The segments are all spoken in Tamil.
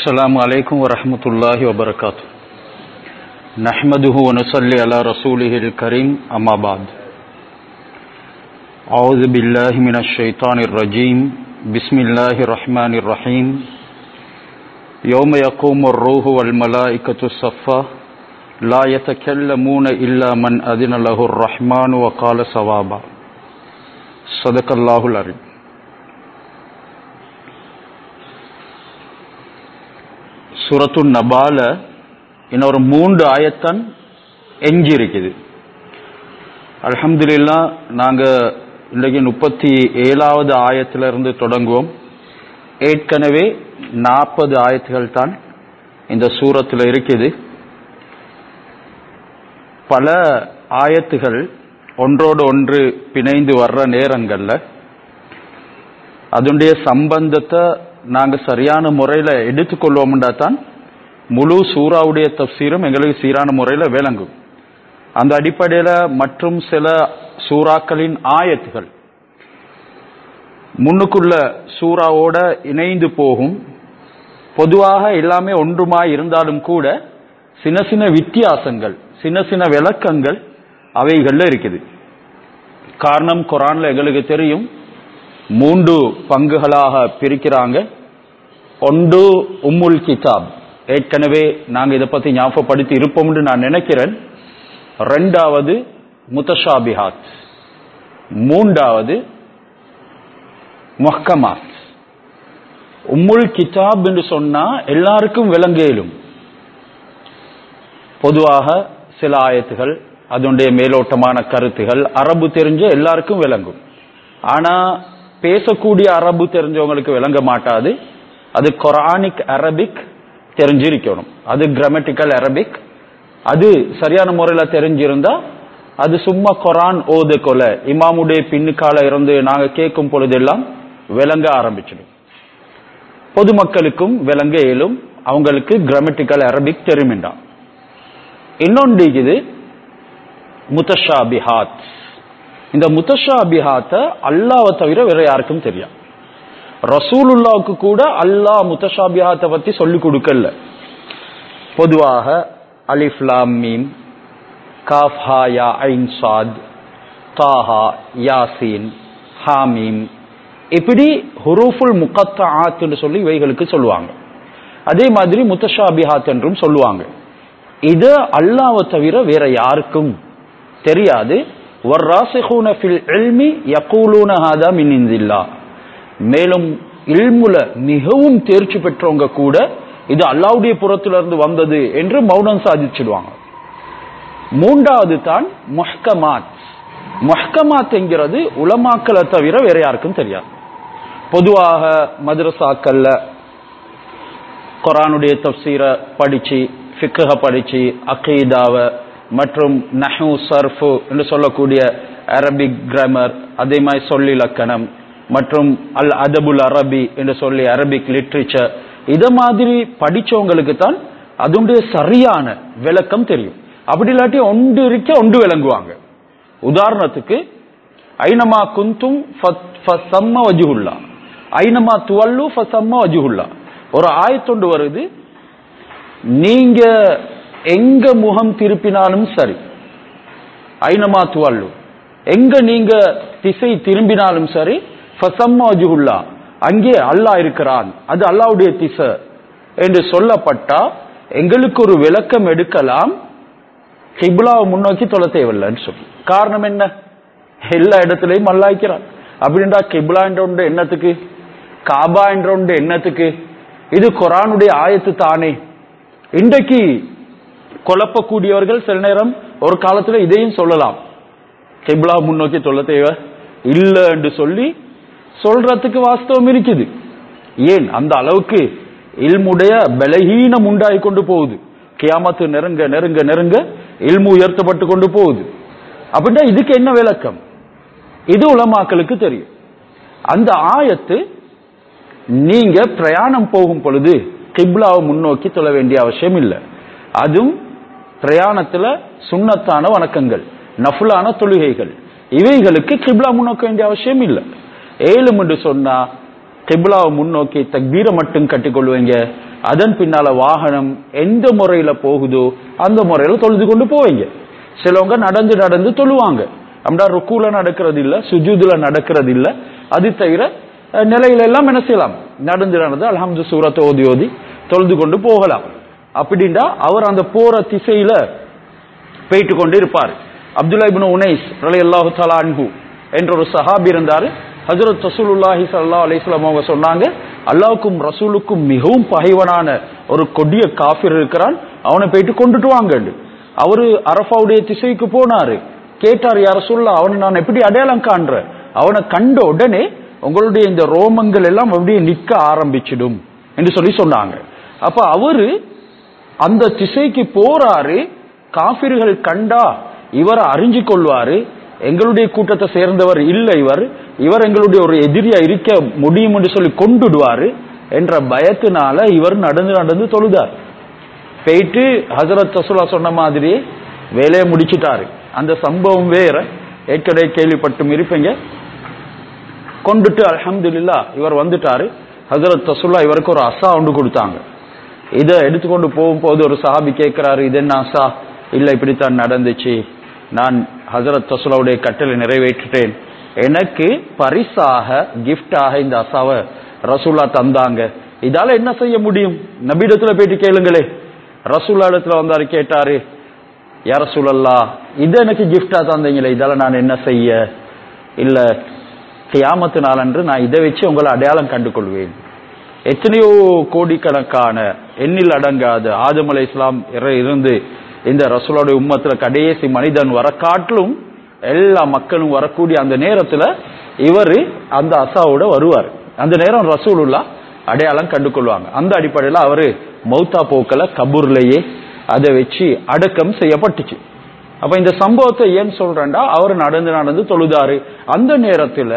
السلام عليكم ورحمة الله وبركاته نحمده ونصلي على رسوله الكريم أما بعد أعوذ بالله من الشيطان الرجيم بسم الله الرحمن الرحيم يوم يقوم الروح والملائكة صفا لا يتكلمون إلا من أذن له الرحمن وقال صوابا صدق الله العظيم சூரத்து நபால இன்னொரு மூன்று ஆயத்தான் எஞ்சி இருக்குது அல்ஹம்துலில்லா நாங்க இன்றைக்கு முப்பத்தி ஏழாவது ஆயத்துல இருந்து தொடங்குவோம் ஏற்கனவே நாற்பது ஆயத்துகள் தான் இந்த சூரத்தில் இருக்குது பல ஆயத்துகள் ஒன்றோடு ஒன்று பிணைந்து வர்ற நேரங்கள்ல அதனுடைய சம்பந்தத்தை நாங்க சரியான முறையில எடுத்துக்கொள்வோம்டா தான் முழு சூறாவுடைய தப்சீரும் எங்களுக்கு சீரான முறையில விளங்கும் அந்த அடிப்படையில மற்றும் சில சூறாக்களின் ஆயத்துகள் முன்னுக்குள்ள சூறாவோட இணைந்து போகும் பொதுவாக எல்லாமே ஒன்றுமாய் இருந்தாலும் கூட சின்ன சின்ன வித்தியாசங்கள் சின்ன சின்ன விளக்கங்கள் அவைகள்ல இருக்குது காரணம் குரான்ல எங்களுக்கு தெரியும் மூன்று பங்குகளாக பிரிக்கிறாங்க ஒன்று உம்முல் கிதாப் ஏற்கனவே நாங்க இதை பத்தி ஞாபகப்படுத்தி இருப்போம்னு நான் நினைக்கிறேன் ரெண்டாவது முத்தஷாபிஹாத் மூன்றாவது மொஹ்கமாத் உம்முல் கிதாப் என்று சொன்னா எல்லாருக்கும் விளங்கேலும் பொதுவாக சில ஆயத்துகள் அதனுடைய மேலோட்டமான கருத்துகள் அரபு தெரிஞ்ச எல்லாருக்கும் விளங்கும் ஆனா பேசக்கூடிய அரபு தெரிஞ்சவங்களுக்கு விளங்க மாட்டாது அது கொரானிக் அரபிக் தெரிஞ்சிருக்கணும் அது கிராமட்டிக்கல் அரபிக் அது சரியான முறையில் தெரிஞ்சிருந்தா அது சும்மா கொரான் ஓது கொல இமாமுடைய பின்னுக்கால இருந்து நாங்க கேட்கும் பொழுதெல்லாம் விளங்க ஆரம்பிச்சிடும் பொதுமக்களுக்கும் விளங்க இயலும் அவங்களுக்கு கிராமட்டிக்கல் அரபிக் தெரியுமிண்டான் இன்னொன்று இது முத்தஷாபிஹாத் இந்த முத்தஷாபிஹாத்த அல்லாவை தவிர வேற யாருக்கும் தெரியும் ரசூலுல்லாவுக்கு கூட அல்லாஹ் முத்தஷாபிஹாத்தை பத்தி சொல்லிக் கொடுக்கல பொதுவாக அலிஃப்லாம் மீம் காஃப் ஹா யா ஐன் சாத் தாஹா யாசீன் ஹாமீம் இப்படி ஹுரூஃபுல் முகத்தாத் என்று சொல்லி இவைகளுக்கு சொல்லுவாங்க அதே மாதிரி முத்தஷாபிஹாத் என்றும் சொல்லுவாங்க இது அல்லாவை தவிர வேற யாருக்கும் தெரியாது வர்ராசிஹூன ஃபில் இல்மி யகூலூன ஹாதா மின் இந்தில்லா மேலும் இல்முல மிகவும் தேர்ச்சி பெற்றவங்க கூட இது அல்லாவுடைய புறத்திலிருந்து வந்தது என்று மௌனம் சாதிச்சிடுவாங்க மூன்றாவது தான் மொஹ்கமாத் மொஹ்கமாத் என்கிறது உலமாக்களை தவிர வேற யாருக்கும் தெரியாது பொதுவாக மதரசாக்கள்ல குரானுடைய தப்சீரை படிச்சு ஃபிக்கக படிச்சு அகீதாவை மற்றும் நஹு சர்ஃபு என்று சொல்லக்கூடிய அரபிக் கிராமர் அதே மாதிரி சொல்லிலக்கணம் மற்றும் அல் அதபுல் அரபி என்று சொல்லி அரபிக் லிட்ரேச்சர் இத மாதிரி படிச்சவங்களுக்கு தான் அதனுடைய சரியான விளக்கம் தெரியும் அப்படி இல்லாட்டி ஒன்று இருக்க ஒன்று விளங்குவாங்க உதாரணத்துக்கு ஐனமா குந்தும் சம்ம வஜுகுல்லா ஐனமா துவல்லு சம்ம வஜுகுல்லா ஒரு ஆயத்தொண்டு வருது நீங்க எங்க முகம் திருப்பினாலும் சரி ஐனமா துவல்லு எங்க நீங்க திசை திரும்பினாலும் சரி ஃபசம்மாஜுல்லா அங்கே அல்லாஹ் இருக்கிறான் அது அல்லாவுடைய திசை என்று சொல்லப்பட்டா எங்களுக்கு ஒரு விளக்கம் எடுக்கலாம் கிப்லாவை முன்னோக்கி தொலை தேவையில்லைன்னு சொல்லி காரணம் என்ன எல்லா இடத்துலையும் அல்லாய்க்கிறான் அப்படின்றா கிப்லா என்ற ஒன்று என்னத்துக்கு காபா என்ற ஒன்று என்னத்துக்கு இது குரானுடைய ஆயத்து தானே இன்றைக்கு குழப்பக்கூடியவர்கள் சில நேரம் ஒரு காலத்துல இதையும் சொல்லலாம் கிப்லா முன்னோக்கி சொல்ல தேவை இல்ல என்று சொல்லி சொல்றதுக்கு வாஸ்தவம் இருக்குது ஏன் அந்த அளவுக்கு இல்முடைய பலகீனம் உண்டாகி கொண்டு போகுது கியாமத்து நெருங்க நெருங்க நெருங்க இல்மு உயர்த்தப்பட்டு கொண்டு போகுது அப்படின்னா இதுக்கு என்ன விளக்கம் இது உலமாக்களுக்கு தெரியும் அந்த ஆயத்து நீங்க பிரயாணம் போகும் பொழுது கிப்லாவை முன்னோக்கி தொழ வேண்டிய அவசியம் இல்லை அதுவும் பிரயாணத்துல சுண்ணத்தான வணக்கங்கள் நஃபுலான தொழுகைகள் இவைகளுக்கு கிப்லா முன்னோக்க வேண்டிய அவசியம் இல்லை ஏழும் என்று சொன்னா கிப்லாவை முன்னோக்கி தக்பீரை மட்டும் கட்டிக்கொள்வீங்க அதன் பின்னால வாகனம் எந்த முறையில போகுதோ அந்த முறையில தொழுது கொண்டு போவீங்க சிலவங்க நடந்து நடந்து தொழுவாங்க அப்படின்னா ருக்கூல நடக்கிறது இல்ல சுஜூதுல நடக்கிறது இல்ல அது தவிர அஹ், நிலையில எல்லாம் என்ன செய்யலாம் நடந்து நடந்து அல்ஹம்து சூரத்தை ஓதி ஓதி தொழுது கொண்டு போகலாம் அப்படின்னா அவர் அந்த போற திசையில போயிட்டு கொண்டு இருப்பார் அப்துல்லா இப்னு உனைஸ் ரலியல்லாஹு தஆலா அன்ஹு என்ற ஒரு சஹாபி இருந்தாரு ஹஜரத் ரசூலுல்லாஹி ஸல்லல்லாஹு அலைஹி வஸல்லம் அவங்க சொன்னாங்க அல்லாஹ்வுக்கும் ரசூலுக்கும் மிகவும் பகைவனான ஒரு கொடிய காஃபிர் இருக்கிறான் அவனை போயிட்டு கொண்டுட்டு வாங்கண்டு அவரு அரஃபாவுடைய திசைக்கு போனாரு கேட்டார் யார சொல்ல அவனை நான் எப்படி அடையாளம் காண்றேன் அவனை கண்ட உடனே உங்களுடைய இந்த ரோமங்கள் எல்லாம் அப்படியே நிக்க ஆரம்பிச்சிடும் என்று சொல்லி சொன்னாங்க அப்ப அவரு அந்த திசைக்கு போறாரு காபிர்கள் கண்டா இவரை அறிஞ்சு கொள்வாரு எங்களுடைய கூட்டத்தை சேர்ந்தவர் இல்லை இவர் இவர் எங்களுடைய ஒரு எதிரியா இருக்க முடியும் என்று சொல்லி கொண்டுடுவாரு என்ற பயத்தினால இவர் நடந்து நடந்து தொழுதார் போயிட்டு ஹசரத் ரசூலா சொன்ன மாதிரி வேலையை முடிச்சிட்டாரு அந்த சம்பவம் வேற ஏற்கனவே கேள்விப்பட்டும் இருப்பீங்க கொண்டுட்டு அல்ஹம்துலில்லா இவர் வந்துட்டாரு ஹசரத் ரசூல்லா இவருக்கு ஒரு அசா ஒன்று கொடுத்தாங்க இதை எடுத்துக்கொண்டு போகும்போது ஒரு சஹாபி கேட்கிறாரு இது என்ன அசா இல்ல இப்படித்தான் நடந்துச்சு நான் ஹசரத் ரசூலாவுடைய கட்டளை நிறைவேற்றிட்டேன் எனக்கு பரிசாக கிஃப்டாக இந்த அசாவை ரசூல்லா தந்தாங்க இதால என்ன செய்ய முடியும் நபியிடத்துல போயிட்டு கேளுங்களே ரசூல்லா இடத்துல வந்தாரு கேட்டாரு யார சூழல்லா இது எனக்கு கிஃப்டா தந்தீங்களே இதால நான் என்ன செய்ய இல்ல கியாமத்து நாளன்று நான் இதை வச்சு உங்களை அடையாளம் கண்டு கொள்வேன் எத்தனையோ கோடிக்கணக்கான எண்ணில் அடங்காத ஆதம் அலை இஸ்லாம் இருந்து இந்த ரசூலுடைய உம்மத்துல கடைசி மனிதன் வர காட்டிலும் எல்லா மக்களும் வரக்கூடிய அந்த நேரத்துல இவர் அந்த அசாவோட வருவார் அந்த நேரம் ரசூலுல்லா அடையாளம் கண்டு கொள்வாங்க அந்த அடிப்படையில் அவரு மௌத்தா போக்கல கபூர்லயே அதை வச்சு அடக்கம் செய்யப்பட்டுச்சு அப்ப இந்த சம்பவத்தை ஏன் சொல்றேன்டா அவர் நடந்து நடந்து தொழுதாரு அந்த நேரத்துல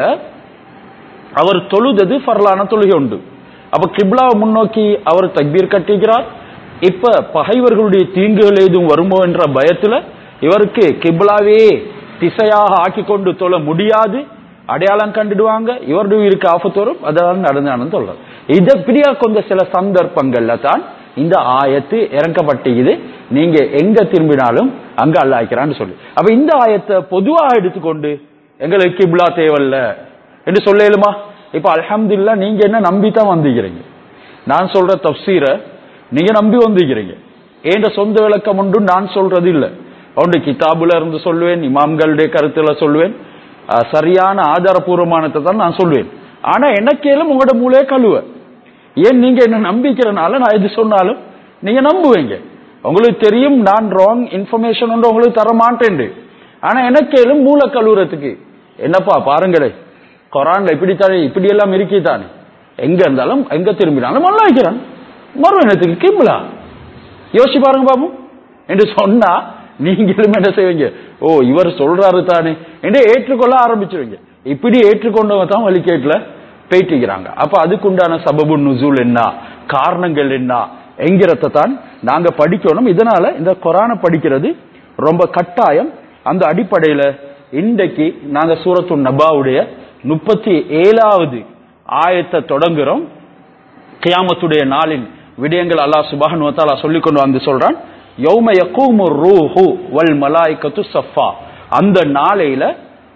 அவர் தொழுதது ஃபர்லான தொழுகை உண்டு அப்ப கிப்லாவை முன்னோக்கி அவர் தக்பீர் கட்டிக்கிறார் இப்ப பகைவர்களுடைய தீங்குகள் ஏதும் வருமோ என்ற பயத்துல இவருக்கு கிப்லாவே திசையாக ஆக்கி கொண்டு தொழ முடியாது அடையாளம் கண்டுடுவாங்க இவருடைய உயிருக்கு ஆபத்து வரும் அதனால நடந்து நடந்து தொழ இதை இப்படியா கொண்ட சில சந்தர்ப்பங்கள்ல தான் இந்த ஆயத்து இறக்கப்பட்டிக்குது நீங்க எங்க திரும்பினாலும் அங்க அல்லாய்க்கிறான்னு சொல்லி அப்ப இந்த ஆயத்தை பொதுவாக எடுத்துக்கொண்டு எங்களுக்கு கிப்லா தேவையில்ல என்று சொல்லேலுமா இப்ப அல்ஹம்துலில்லா நீங்க என்ன நம்பி தான் வந்திருக்கிறீங்க நான் சொல்ற தப்சீரை நீங்க நம்பி வந்திருக்கிறீங்க ஏண்ட சொந்த விளக்கம் உண்டு நான் சொல்றது இல்ல அவனுடைய கிதாபுல இருந்து சொல்லுவேன் இமாம்களுடைய கருத்துல சொல்லுவேன் அஹ், சரியான ஆதாரபூர்வமானதை தான் நான் சொல்லுவேன் ஆனா எனக்கேலும் உங்களோட மூளையை கழுவ ஏன் நீங்க என்ன நம்பிக்கிறனால நான் எது சொன்னாலும் நீங்க நம்புவீங்க உங்களுக்கு தெரியும் நான் ராங் இன்ஃபர்மேஷன் ஒன்று உங்களுக்கு தர மாட்டேன் ஆனா எனக்கேலும் மூளை கழுவுறதுக்கு என்னப்பா பாருங்களே குரான்ல இப்படித்தானே இப்படி எல்லாம் தானே எங்க இருந்தாலும் எங்க திரும்பினாலும் நல்லா வைக்கிறான் மறுவனத்துக்கு கிம்லா யோசிச்சு பாருங்க பாபு என்று சொன்னா நீங்களும் என்ன செய்வீங்க ஓ இவர் சொல்றாரு தானே என்று ஏற்றுக்கொள்ள ஆரம்பிச்சிருவீங்க இப்படி ஏற்றுக்கொண்டவங்க தான் வழிகேட்டுல பேட்டிக்கிறாங்க அப்ப அதுக்குண்டான சபபு நுசூல் என்ன காரணங்கள் என்ன என்கிறத தான் நாங்க படிக்கணும் இதனால இந்த குரானை படிக்கிறது ரொம்ப கட்டாயம் அந்த அடிப்படையில இன்றைக்கு நாங்க சூரத்து நபாவுடைய முப்பத்தி ஏழாவது ஆயத்தை தொடங்குறோம் கியாமத்துடைய நாளின் விடயங்கள் அல்லாஹ் சுபஹானு வதஆலா சொல்லிக் கொண்டு வந்து சொல்றான் யௌம யகூமு ரூஹு வல் மலாயிகத்து சஃபா அந்த நாளையில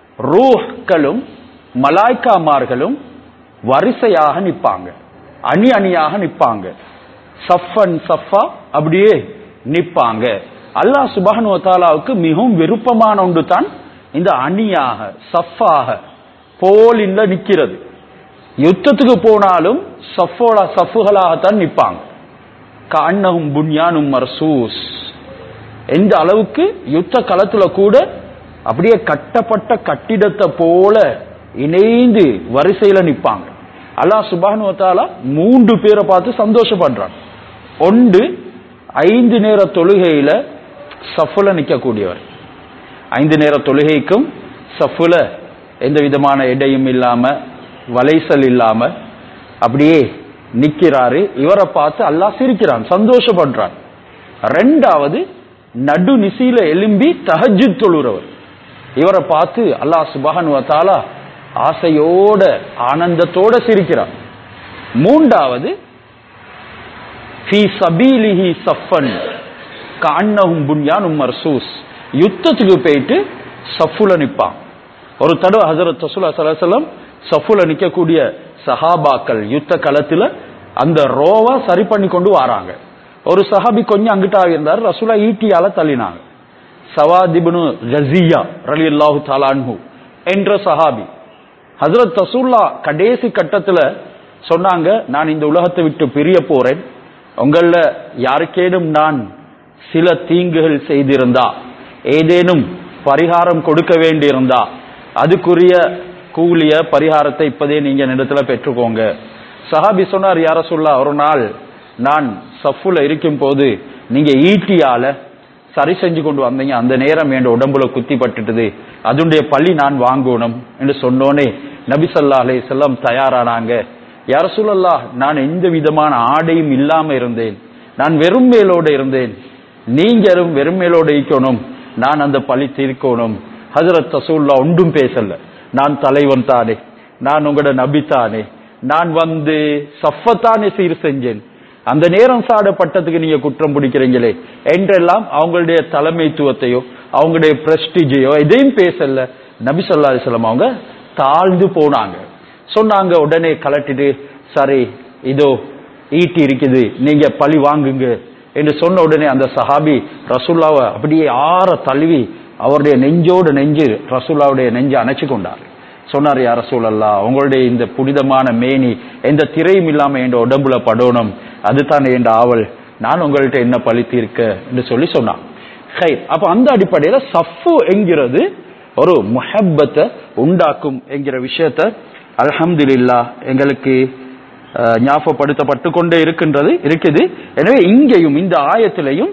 ரூஹ்களும் மலாய்க்காமார்களும் வரிசையாக நிப்பாங்க அணி அணியாக நிப்பாங்க சஃபன் சஃபா அப்படியே நிப்பாங்க அல்லாஹ் சுபஹானு வதஆலாவுக்கு மிகவும் விருப்பமான ஒன்று தான் இந்த அணியாக சஃபாக போலின்ல நிக்கிறது யுத்தத்துக்கு போனாலும் சஃபோட சஃபுகளாகத்தான் நிப்பாங்க கண்ணகும் புன்யானும் மர்சூஸ் எந்த அளவுக்கு யுத்த களத்துல கூட அப்படியே கட்டப்பட்ட கட்டிடத்தை போல இணைந்து வரிசையில நிப்பாங்க அல்லாஹ் சுபானு வத்தாலா மூன்று பேரை பார்த்து சந்தோஷப்படுறான் ஒன்று ஐந்து நேர தொழுகையில சஃபுல நிக்கக்கூடியவர் ஐந்து நேர தொழுகைக்கும் சஃபுல எந்த விதமான எடையும் இல்லாம வலைசல் இல்லாம அப்படியே நிக்கிறாரு இவரை பார்த்து அல்லாஹ் சிரிக்கிறான் சந்தோஷப்படுறான் ரெண்டாவது நடு நிசையில எலும்பி தஹஜ்ஜுத் தொழுறவர் இவரை பார்த்து அல்லாஹ் சுபஹான் வத்தாலா ஆசையோட ஆனந்தத்தோட சிரிக்கிறான் மூன்றாவது ஃபீ சபீலிஹி சஃபன் கண்ணஹும் புன்யானும் மர்சூஸ் யுத்தத்துக்கு போயிட்டு சஃபுல நிப்பான் ஒரு தடவை ஹசரத் ரசூலா சலாசலம் சஃபுல நிக்கக்கூடிய சஹாபாக்கள் யுத்த களத்துல அந்த ரோவா சரி பண்ணி கொண்டு வராங்க ஒரு சஹாபி கொஞ்சம் அங்கிட்டா இருந்தார் ரசூலா ஈட்டியால தள்ளினாங்க சவாதிபுனு ரசியா ரலி அல்லாஹு தாலான்ஹு என்ற சஹாபி ஹசரத் ரசூல்லா கடைசி கட்டத்துல சொன்னாங்க நான் இந்த உலகத்தை விட்டு பிரிய போறேன் உங்கள யாருக்கேனும் நான் சில தீங்குகள் செய்திருந்தா ஏதேனும் பரிகாரம் கொடுக்க வேண்டியிருந்தா அதுக்குரிய கூலிய பரிகாரத்தை இப்பதே நீங்க இடத்துல பெற்றுக்கோங்க சஹாபி சொன்னார் யார சொல்லா ஒரு நாள் நான் சஃபுல இருக்கும் போது நீங்க ஈட்டியால சரி செஞ்சு கொண்டு வந்தீங்க அந்த நேரம் என் உடம்புல குத்தி பட்டுட்டது அதனுடைய பழி நான் வாங்கணும் என்று சொன்னோனே நபி ஸல்லல்லாஹு அலைஹி வஸல்லம் தயாரானாங்க யார சொல்லல்லா நான் எந்த விதமான ஆடையும் இல்லாம இருந்தேன் நான் வெறும் மேலோடு இருந்தேன் நீங்களும் வெறும் மேலோடு இருக்கணும் நான் அந்த பழி தீர்க்கணும் ஹஜரத் ரசூல்லா ஒன்றும் பேசல நான் தலைவன் தானே நான் உங்களோட நபி தானே நான் வந்து சஃபத்தானே சீர் செஞ்சேன் அந்த நேரம் சாடப்பட்டதுக்கு நீங்க குற்றம் பிடிக்கிறீங்களே என்றெல்லாம் அவங்களுடைய தலைமைத்துவத்தையோ அவங்களுடைய பிரஸ்டிஜையோ எதையும் பேசல நபி சொல்லா அலிஸ்லாம் அவங்க தாழ்ந்து போனாங்க சொன்னாங்க உடனே கலட்டிட்டு சரி இதோ ஈட்டி இருக்குது நீங்க பழி வாங்குங்க என்று சொன்ன உடனே அந்த சஹாபி ரசூல்லாவை அப்படியே ஆற தழுவி அவருடைய நெஞ்சோடு நெஞ்சு ரசூல்லாவுடைய நெஞ்சு அணைச்சு கொண்டார் சொன்னார் யார் ரசூலல்லா உங்களுடைய இந்த புனிதமான மேனி எந்த திரையும் இல்லாம என் உடம்புல படணும் அதுதான் என் ஆவல் நான் உங்கள்கிட்ட என்ன பழி தீர்க்க என்று சொல்லி சொன்னான் ஹை அப்ப அந்த அடிப்படையில சஃபு என்கிறது ஒரு முஹப்பத்தை உண்டாக்கும் என்கிற விஷயத்த அல்ஹம்துலில்லா எங்களுக்கு அஹ், ஞாபகப்படுத்தப்பட்டு கொண்டே இருக்கின்றது இருக்குது எனவே இங்கேயும் இந்த ஆயத்திலையும்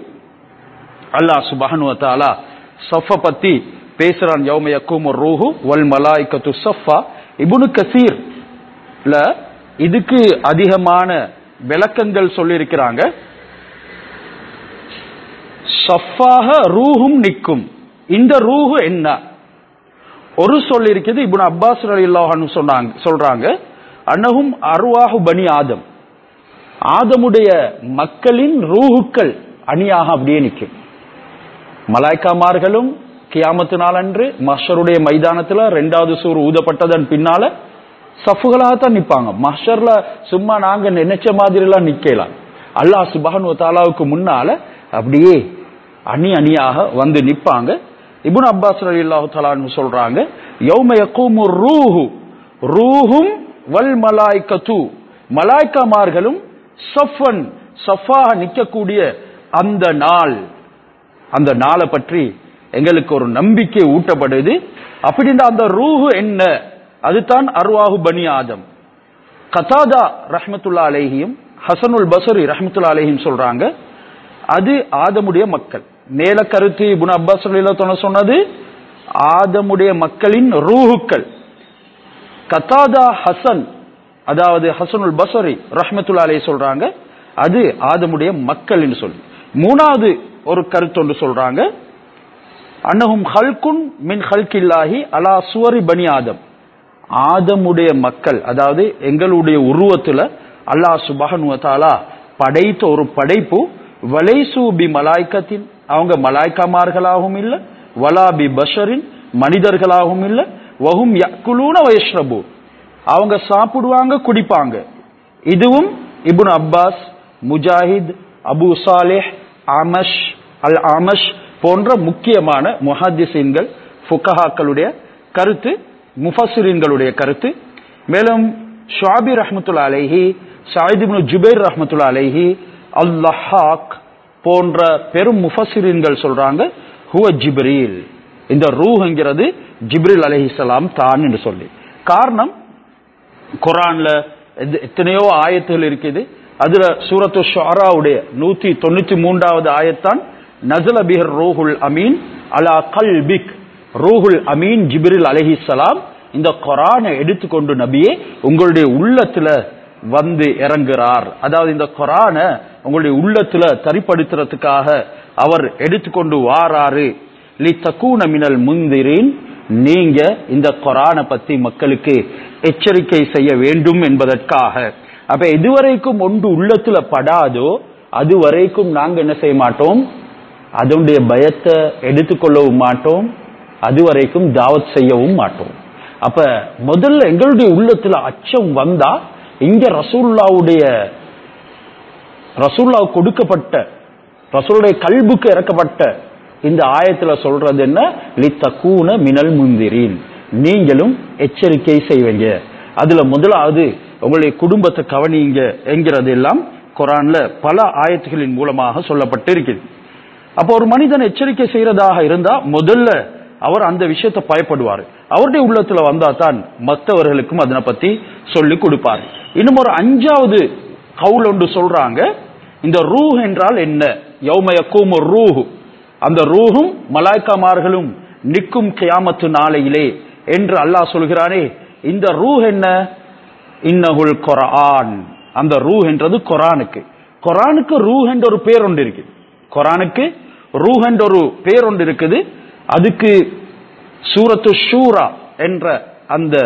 அல்லாஹ் சுபஹானு வதஆலா சஃப பத்தி பேசுறான் யௌம யக்கூமு ரூஹு வல் மலாயிகத்து சஃபா இப்னு கசீர் ல இதுக்கு அதிகமான விளக்கங்கள் சொல்லியிருக்கிறாங்க சஃபாக ரூஹும் நிற்கும் இந்த ரூஹு என்ன ஒரு சொல் இருக்குது இப்னு அப்பாஸ் ரலியல்லாஹு சொன்னாங்க சொல்றாங்க அன்னஹும் அருவாஹு பனி ஆதம் ஆதமுடைய மக்களின் ரூஹுக்கள் அணியாக அப்படியே நிற்கும் மலாய்க்காமார்களும் கியாமத்து நாளன்று மஷருடைய மைதானத்துல ரெண்டாவது சூர் ஊதப்பட்டதன் பின்னால சஃபுகளாகத்தான் நிப்பாங்க மஷர்ல சும்மா நாங்க நினைச்ச மாதிரி எல்லாம் நிக்கலாம் அல்லாஹ் சுபஹானு தாலாவுக்கு முன்னால அப்படியே அணி அணியாக வந்து நிப்பாங்க இப்னு அப்பாஸ் ரலியல்லாஹு தஆலான்னு சொல்றாங்க யௌம யகூமு ரூஹு ரூஹும் வல் மலாய்கத்து மலாய்க்காமார்களும் சஃபன் சஃபாக நிற்கக்கூடிய அந்த நாள் அந்த நாளை பற்றி எங்களுக்கு ஒரு நம்பிக்கை ஊட்டப்படுது அப்படின்ற அந்த ரூஹு என்ன அதுதான் அருவாஹு பனி ஆதம் கதாதா ரஹ்மத்துல்லா அலைஹியும் ஹசனுல் பசரி ரஹ்மத்துல்லா அலைஹியும் சொல்றாங்க அது ஆதமுடைய மக்கள் மேல கருத்து இப்னு அப்பாஸ் ரலியல்லாஹு சொன்னது ஆதமுடைய மக்களின் ரூஹுக்கள் கத்தாதா ஹசன் அதாவது ஹசனுல் பசரி ரஹ்மத்துல்லா அலைஹி சொல்றாங்க அது ஆதமுடைய மக்கள்னு சொல்லி மூணாவது ஒரு கருத்து ஒன்று சொல்றாங்க அன்னஹும் ஹல்குன் மின் ஹல்கில்லாஹி அலா சுவரி பனி ஆதம் ஆதமுடைய மக்கள் அதாவது எங்களுடைய உருவத்துல அல்லாஹ் சுபஹனு வ தஆலா படைத்த ஒரு படைப்பு வலைசு பி மலாய்க்கத்தின் அவங்க மலாய்க்காமார்களாகவும் இல்ல வலா பி பஷரின் மனிதர்களாகவும் இல்ல வஹும் யக்குலூன வயஷ்ரபு அவங்க சாப்பிடுவாங்க குடிப்பாங்க இதுவும் Ibn Abbas Mujahid Abu Salih Amash Al Amash போன்ற முக்கியமான முஹாதிசீன்கள் ஃபுகஹாக்களுடைய கருத்து முஃபஸ்ஸிரீன்களுடைய கருத்து மேலும் ஷாபி ரஹ்மத்துல்லா அலைஹி ஷாயித் இப்னு ஜுபைர் ரஹ்மத்துல்லா அலைஹி அல்லாஹாக் போன்ற பெரும் முஃபஸ்ஸிரீன்கள் சொல்றாங்க ஹுவ ஜிப்ரீல் இந்த ரூஹ்ங்கிறது ஜிப்ரில் அலைஹிஸ்ஸலாம் தான் என்று சொல்லி காரணம் குரான்ல எத்த- எத்தனையோ ஆயத்துகள் இருக்குது அதுல சூரத்து ஷுஅராவுடைய நூத்தி தொண்ணூத்தி மூன்றாவது ஆயத்தான் நசல பிஹர் ரூஹுல் அமீன் அலா கல்பிக் ரூஹுல் அமீன் ஜிப்ரில் அலைஹிஸ்ஸலாம் இந்த குரானை எடுத்துக்கொண்டு நபியே உங்களுடைய உள்ளத்துல வந்து இறங்குறார் அதாவது இந்த குரானை உங்களுடைய உள்ளத்துல தரிப்படுத்துறதுக்காக அவர் எடுத்துக்கொண்டு வாராரு லி தக்கூன மினல் முந்திரின் நீங்க இந்த குரானை பத்தி மக்களுக்கு எச்சரிக்கை செய்ய வேண்டும் என்பதற்காக அப்ப எதுவரைக்கும் ஒன்று உள்ளத்துல படாதோ அது வரைக்கும் நாங்க என்ன செய்ய மாட்டோம் அதனுடைய பயத்தை எடுத்துக்கொள்ளவும் மாட்டோம் அது வரைக்கும் தாவத் செய்யவும் மாட்டோம் அப்ப முதல்ல எங்களுடைய உள்ளத்துல அச்சம் வந்தா இங்க ரசூல்லாவுடைய ரசூல்லா கொடுக்கப்பட்ட ரசூலுடைய கல்புக்கு இறக்கப்பட்ட இந்த ஆயத்துல சொல்றது என்ன லித்தக்கூன மினல் முந்திரின் நீங்களும் எச்சரிக்கை செய்வீங்க அதுல முதலாவது உங்களுடைய குடும்பத்தை கவனிங்க என்கிறது எல்லாம் குரான்ல பல ஆயத்துகளின் மூலமாக சொல்லப்பட்டு இருக்குது அப்போ ஒரு மனிதன் எச்சரிக்கை செய்யறதாக இருந்தா முதல்ல அவர் அந்த விஷயத்தை பயப்படுவார் அவருடைய உள்ளத்துல வந்தா தான் மற்றவர்களுக்கும் அதனை பத்தி சொல்லி கொடுப்பார் இன்னும் ஒரு அஞ்சாவது கவுல் ஒன்று சொல்றாங்க இந்த ரூஹ் என்றால் என்ன யௌமயக்கும் ஒரு ரூஹு அந்த ரூஹும் மலாய்க்காமார்களும் நிற்கும் கியாமத்து நாளையிலே என்று அல்லாஹ் சொல்கிறானே இந்த ரூஹ் என்ன இன்னகுல் கொரான் அந்த ரூஹ் என்றது கொரானுக்கு கொரானுக்கு ரூஹ் என்ற ஒரு பேர் ஒன்று இருக்குது கொரானுக்கு ரூஹ் என்ற ஒரு பேர் ஒன்று இருக்குது அதுக்கு சூரத்து ஷூரா என்ற அந்த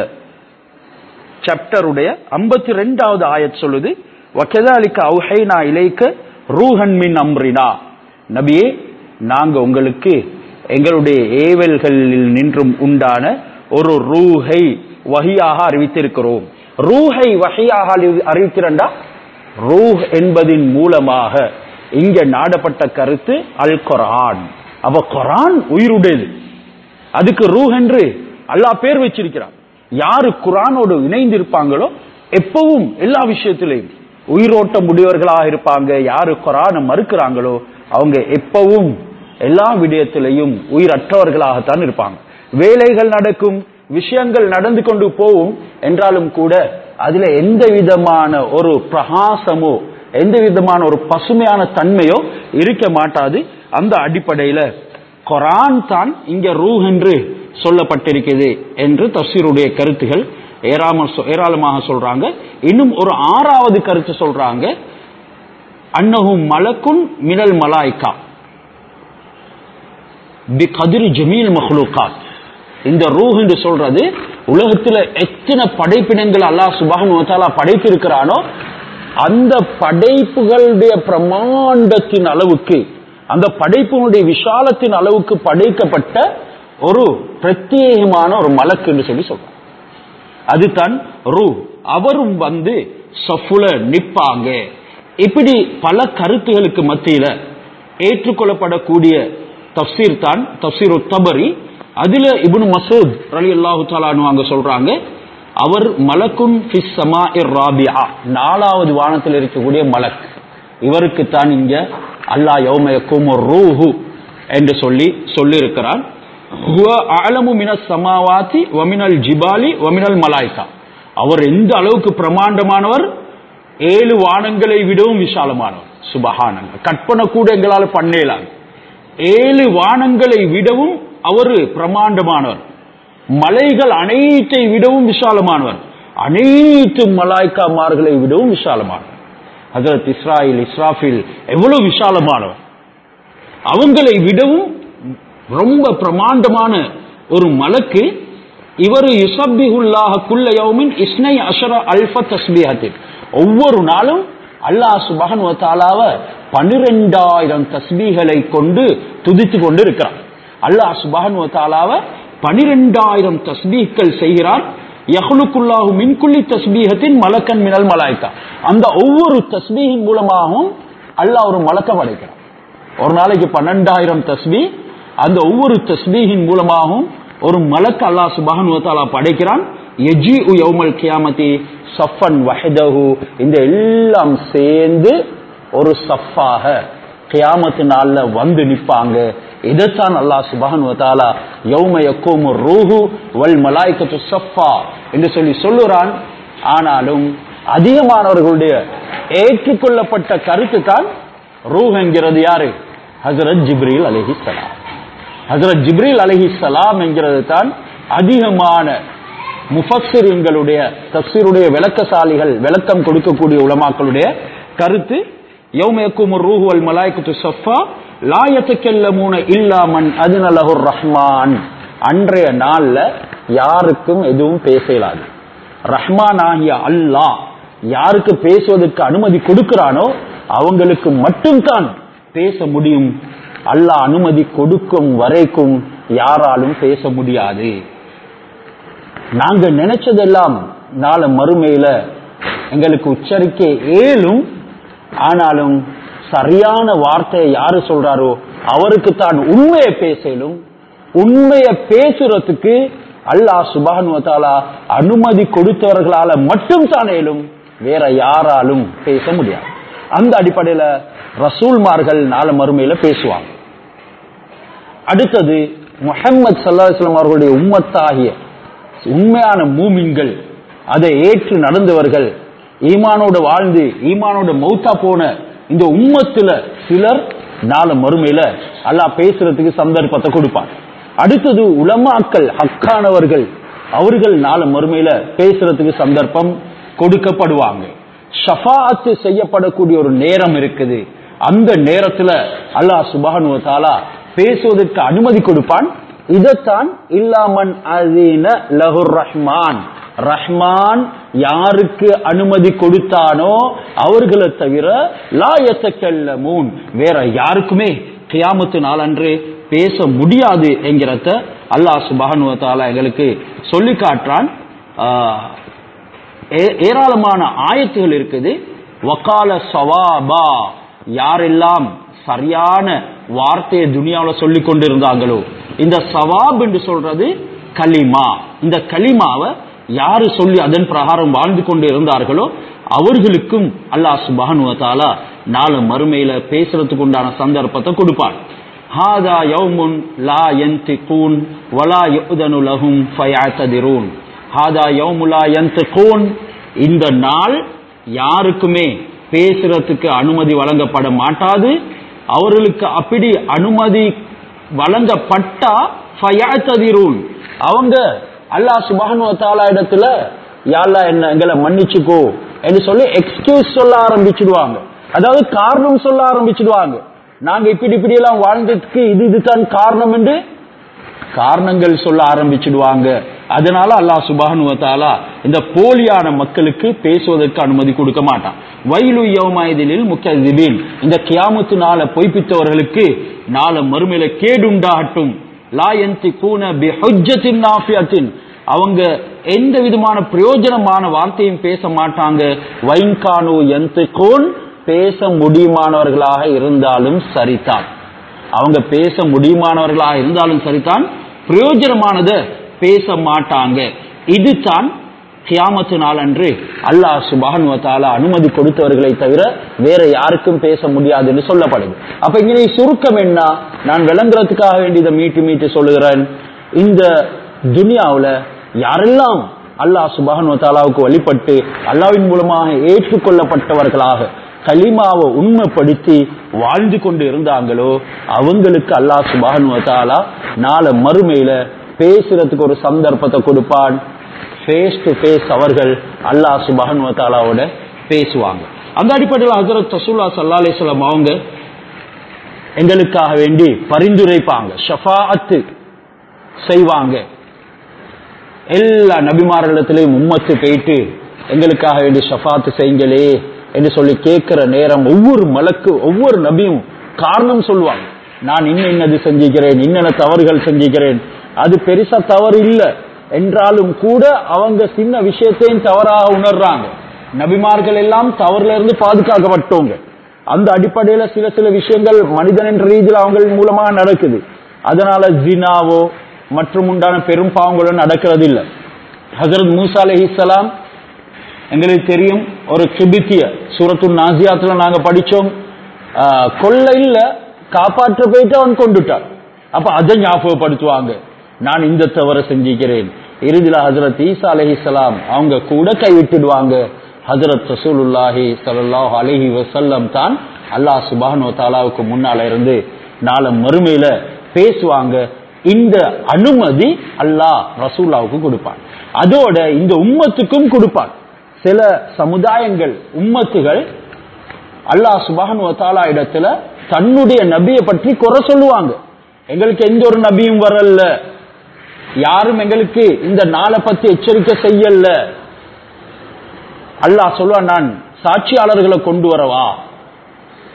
சாப்டருடைய ஐம்பத்தி ரெண்டாவது ஆயத் சொல்லுது வக்கதாலிக்க அவுஹைனா இலைக்க ரூஹன் மின் அம்ரினா நபியே நாங்க உங்களுக்கு எங்களுடைய ஏவல்களில் நின்றும் உண்டான ஒரு ரூஹை வகையாக அறிவித்திருக்கிறோம் ரூஹை வகையாக அறிவிக்கிறண்டா ரூஹ் என்பதின் மூலமாக இங்க நாடப்பட்ட கருத்து அல் கொரான் அப்ப கொரான் உயிருடையது அதுக்கு ரூஹ் என்று அல்லாஹ் பேர் வச்சிருக்கிறான் யாரு குரானோடு இணைந்து இருப்பாங்களோ எப்பவும் எல்லா விஷயத்திலையும் உயிரோட்டம் முடியவர்களாக இருப்பாங்க யாரு குரானை மறுக்கிறாங்களோ அவங்க எப்பவும் எல்லா விடயத்திலையும் உயிரற்றவர்களாகத்தான் இருப்பாங்க வேலைகள் நடக்கும் விஷயங்கள் நடந்து கொண்டு போகும் என்றாலும் கூட அதுல எந்த விதமான ஒரு பிரகாசமோ எந்த விதமான ஒரு பசுமையான தன்மையோ இருக்க மாட்டாது அந்த அடிப்படையில கொரான் தான் இங்க ரூஹ் என்று சொல்லப்பட்டிருக்கிறது என்று தப்சீருடைய கருத்துகள் ஏராம ஏராளமாக சொல்றாங்க இன்னும் ஒரு ஆறாவது கருத்து சொல்றாங்க அன்னஹும் மலக்குன் மினல் மலாய்கா பி கதிர் ஜமீல் மஹ்லூகாத் இந்த ரூஹ் என்று சொல்றது உலகத்துல எத்தனை படைப்பினங்கள் அல்லாஹ் சுபாக படைத்திருக்கிறானோ அந்த படைப்புகளுடைய பிரமாண்டத்தின் அளவுக்கு அந்த படைப்பினுடைய விஷாலத்தின் அளவுக்கு படைக்கப்பட்ட ஒரு பிரத்யேகமான ஒரு மலக்கு என்று சொல்லி சொல்றாங்க அதுதான் ரூ அவரும் வந்து சஃபுல நிப்பாங்க இப்படி பல கருத்துகளுக்கு மத்தியில ஏற்றுக்கொள்ளப்படக்கூடிய தப்சீர் தான் தப்சீர் தபரி அதுல இப்னு மசூத் ரலி அல்லாஹு தாலானு அங்க சொல்றாங்க அவர் மலக்குன் ஃபிஸ் சமா ராபியா நாலாவது வானத்தில் இருக்கக்கூடிய மலக் இவருக்கு தான் இங்க அல்லாஹ் யௌமயக்கும் ரூஹு என்று சொல்லி சொல்லி இருக்கிறார் அலமு மினஸ் சமாவாத்தி வமினல் ஜிபாலி வமினல் மலாய்கா அவர் எந்த அளவுக்கு பிரமாண்டமானவர் ஏழு வானங்களை விடவும் விசாலமானவர் சுபகானங்கள் கற்பனை கூட எங்களால் பண்ணலாம் ஏழு வானங்களை விடவும் அவர் பிரமாண்டமானவர் மலைகள் அனைத்தை விடவும் விசாலமானவர் அனைத்து மலாய்க்காமார்களை விடவும் விசாலமானவர் ஹசரத் இஸ்ராயில் இஸ்ராஃபில் எவ்வளவு விசாலமானவர் அவங்களை விடவும் ரொம்ப பிரமாண்டமான ஒரு மலக்கு இவர் யுசப்பிஹுல்லாஹ குல்ல யௌமின் இஸ்னை அஷர அல்ஃப தஸ்பீஹத்தின் ஒவ்வொரு நாளும் அல்லாஹ் சுபஹன் வத்தாலாவ பனிரெண்டாயிரம் தஸ்பீகளை கொண்டு துதித்து கொண்டு இருக்கிறார் அல்லாஹ் சுபஹன் வத்தாலாவ பனிரெண்டாயிரம் தஸ்பீஹ்கள் செய்கிறார் யஹ்லுக்குல்லாஹு மின்குள்ளி தஸ்பீஹத்தின் மலக்கன் மினல் மலாய்க்கா அந்த ஒவ்வொரு தஸ்பீஹின் மூலமாகவும் அல்லாஹ் ஒரு மலக்க படைக்கிறார் ஒரு நாளைக்கு பன்னெண்டாயிரம் தஸ்பீ அந்த ஒவ்வொரு தஸ்பீஹின் மூலமாகவும் ஒரு மலக்கு அல்லாஹ் சுபஹன் வத்தாலா படைக்கிறான் எஜி உ யௌமல் கியாமதி சஃபன் வஹதஹு இந்த எல்லாம் சேர்ந்து ஒரு சஃபாக கியாமத்து நாள்ல வந்து நிப்பாங்க இதைத்தான் அல்லாஹ் சுபஹன் வத்தாலா யௌம யக்கூம் ரூஹு வல் மலாய்க்கத்து சஃபா என்று சொல்லி சொல்லுறான் ஆனாலும் அதிகமானவர்களுடைய ஏற்றுக்கொள்ளப்பட்ட கருத்து தான் ரூஹ் என்கிறது யாரு ஹசரத் ஜிப்ரீல் அலஹி சலாம் ஹசரத் ஜிப்ரீல் அலஹி சலாம் என்கிறது தான் அதிகமான முஃபssiருங்களுடைய தப்சீருடைய விளக்கசாலிகள் விளக்கம் கொடுக்கக்கூடிய உலமாக்களுடைய கருத்து யௌமயக்கும் ரூஹு வல் மலாய்க்கத்து சஃபா லா யத்தக்கல்லமூன இல்லா மன் அதுனலஹுர் ரஹ்மான் அன்றைய நாள்ல யாருக்கும் எதுவும் பேசலாது ரஹ்மான் ஆகிய அல்லாஹ் யாருக்கு பேசுவதற்கு அனுமதி கொடுக்கிறானோ அவங்களுக்கு மட்டும்தான் பேச முடியும் அல்லாஹ் அனுமதி கொடுக்கும் வரைக்கும் யாராலும் பேச முடியாது நாங்க நினைச்சதெல்லாம் நாளை மறுமையில எங்களுக்கு உச்சரிக்க ஏலும் ஆனாலும் சரியான வார்த்தையை யாரு சொல்றாரோ அவருக்கு தான் உண்மையை பேசலும் உண்மையை பேசுறதுக்கு அல்லாஹ் சுபானுவத்தாலா அனுமதி கொடுத்தவர்களால மட்டும் தான் ஏலும் வேற யாராலும் பேச முடியாது அந்த அடிப்படையில ரசூல்மார்கள் நாளை மறுமையில பேசுவாங்க அடுத்தது முஹம்மது சல்லாஹம் அவர்களுடைய உம்மத்தாகிய உண்மையான மூமின்கள் அதை ஏற்று நடந்தவர்கள் ஈமானோட வாழ்ந்து ஈமானோட மௌத்தா போன இந்த உம்மத்துல சிலர் நாளை மறுமையில அல்லாஹ் பேசுறதுக்கு சந்தர்ப்பத்தை கொடுப்பான் அடுத்தது உலமாக்கள் ஹக்கானவர்கள் அவர்கள் நாளை மறுமையில பேசுறதுக்கு சந்தர்ப்பம் கொடுக்கப்படுவாங்க ஷஃபாத்து செய்யப்படக்கூடிய ஒரு நேரம் இருக்குது அந்த நேரத்துல அல்லாஹ் சுபானு தாலா பேசுவதற்கு அனுமதி கொடுப்பான் இதைத்தான் இல்லாமன் அதீன லஹுர் ரஹ்மான் ரஹ்மான் யாருக்கு அனுமதி கொடுத்தானோ அவர்களை தவிர லாயத்தக்கல்லமூன் வேற யாருக்குமே கியாமத்து நாளன்று பேச முடியாது என்கிறத அல்லாஹ் சுபானுவத்தாலா எங்களுக்கு சொல்லி காட்டுறான் ஏராளமான ஆயத்துகள் இருக்குது வக்கால சவாபா யாரெல்லாம் சரியான வார்த்தையை துனியாவில் சொல்லி கொண்டிருந்தாங்களோ இந்த சவாப் என்று சொல்றது கலிமா இந்த கலிமாவை யாரு சொல்லி அதன் பிரகாரம் வாழ்ந்து கொண்டு இருந்தார்களோ அவர்களுக்கும் அல்லாஹ் சுபானுவத்தாலா நாலு மறுமையில பேசுறதுக்கு உண்டான சந்தர்ப்பத்தை கொடுப்பான் ஹாதா யௌமுன் லா யந்திகூன் வலா யுதனு லஹும் ஃபயஅததிரூன் ஹாதா யௌமுலா யந்திகூன் இந்த நாள் யாருக்குமே பேசுறதுக்கு அனுமதி வழங்கப்பட மாட்டாது அவர்களுக்கு அப்படி அனுமதி வழங்கப்பட்டா ஃபயஅததிரூன் அவங்க அல்லாஹ் சுபஹானு வதஆலா இடத்துல யாழ்லா என்ன எங்களை மன்னிச்சுக்கோ என்று சொல்லி எக்ஸ்கியூஸ் சொல்ல ஆரம்பிச்சிடுவாங்க அதாவது காரணம் சொல்ல ஆரம்பிச்சிடுவாங்க நாங்க இப்படி இப்படி எல்லாம் வாழ்ந்ததுக்கு இது இதுதான் காரணம் என்று காரணங்கள் சொல்ல ஆரம்பிச்சிடுவாங்க அதனால அல்லாஹ் சுபானு வத்தாலா இந்த போலியான மக்களுக்கு பேசுவதற்கு அனுமதி கொடுக்க மாட்டான் வயலு யவமாயதிலில் முக்கிய இந்த கியாமத்து நாள பொய்ப்பித்தவர்களுக்கு நாள மறுமையில கேடுண்டாகட்டும் லாயந்தி கூன பிஹுஜத்தின் நாஃபியத்தின் அவங்க எந்த விதமான பிரயோஜனமான வார்த்தையும் பேச மாட்டாங்க வைங்கானு எந்த கோன் பேச முடியுமானவர்களாக இருந்தாலும் சரிதான் அவங்க பேச முடியுமானவர்களாக இருந்தாலும் சரிதான் பிரயோஜனமானத பேச மாட்டாங்க இதுதான் கியாமத்து நாள் அன்று அல்லாஹ் சுபான் அனுமதி கொடுத்தவர்களை தவிர வேற யாருக்கும் பேச முடியாது என்று சொல்லப்படுது அப்ப இங்கே சுருக்கம் என்ன நான் விளங்குறதுக்காக வேண்டியதை மீட்டு மீட்டு சொல்லுகிறேன் இந்த துனியாவுல யாரெல்லாம் அல்லாஹ் சுபான் தாலாவுக்கு வழிபட்டு அல்லாவின் மூலமாக ஏற்றுக்கொள்ளப்பட்டவர்களாக கலிமாவை உண்மைப்படுத்தி வாழ்ந்து கொண்டு இருந்தாங்களோ அவங்களுக்கு அல்லாஹ் சுபான் தாலா நாளை மறுமையில பேசுறதுக்கு ஒரு சந்தர்ப்பத்தை கொடுப்பான் ஃபேஸ் டு ஃபேஸ் அவர்கள் அல்லாஹ் சுபஹன் தாலாவோட பேசுவாங்க அந்த அடிப்படையில் ஹசரத் தசூல்லா சல்லா அலிஸ்லாம் அவங்க எங்களுக்காக வேண்டி பரிந்துரைப்பாங்க ஷஃபாத்து செய்வாங்க எல்லா நபிமார்களிடத்திலையும் உம்மத்து போயிட்டு எங்களுக்காக வேண்டி ஷஃபாத்து செய்யுங்களே என்று சொல்லி கேட்கிற நேரம் ஒவ்வொரு மலக்கு ஒவ்வொரு நபியும் காரணம் சொல்லுவாங்க நான் இன்னும் இன்னது செஞ்சுக்கிறேன் இன்னென்ன தவறுகள் செஞ்சுக்கிறேன் அது பெருசா தவறு இல்லை என்றாலும் கூட அவங்க சின்ன விஷயத்தையும் தவறாக உணர்றாங்க நபிமார்கள் எல்லாம் தவறுல இருந்து பாதுகாக்கப்பட்டவங்க அந்த அடிப்படையில சில சில விஷயங்கள் மனிதன் என்ற ரீதியில் அவங்க மூலமாக நடக்குது அதனால ஜினாவோ மற்றும் உண்டான பெரும் பாவங்களோ நடக்கிறது இல்லை ஹசரத் மூசா அலஹிசலாம் எங்களுக்கு தெரியும் ஒரு கிபித்திய சூரத்து நாசியாத்துல நாங்க படிச்சோம் கொள்ளையில காப்பாற்ற போயிட்டு அவன் கொண்டுட்டான் அப்ப அதை ஞாபகப்படுத்துவாங்க நான் இந்த தவற செஞ்சுக்கிறேன் இறுதியில் ஹசரத் ஈசா அலஹிசலாம் அவங்க கூட கைவிட்டுடுவாங்க ஹசரத் ரசூலுல்லாஹி சல்லாஹ் அலஹி வசல்லம் தான் அல்லாஹ் சுபானோ தாலாவுக்கு முன்னால இருந்து நாளை மறுமையில பேசுவாங்க இந்த அனுமதி அல்லாஹ் ரசூல்லாவுக்கு கொடுப்பான் அதோட இந்த உம்மத்துக்கும் கொடுப்பான் சில சமுதாயங்கள் உம்மத்துகள் அல்லாஹ் சுபான் தாலா இடத்துல தன்னுடைய நபியை பற்றி குறை சொல்லுவாங்க எங்களுக்கு எந்த ஒரு நபியும் வரல யாரும் எங்களுக்கு இந்த நாளை பத்தி எச்சரிக்கை செய்யல அல்லாஹ் சொல்லுவான் நான் சாட்சியாளர்களை கொண்டு வரவா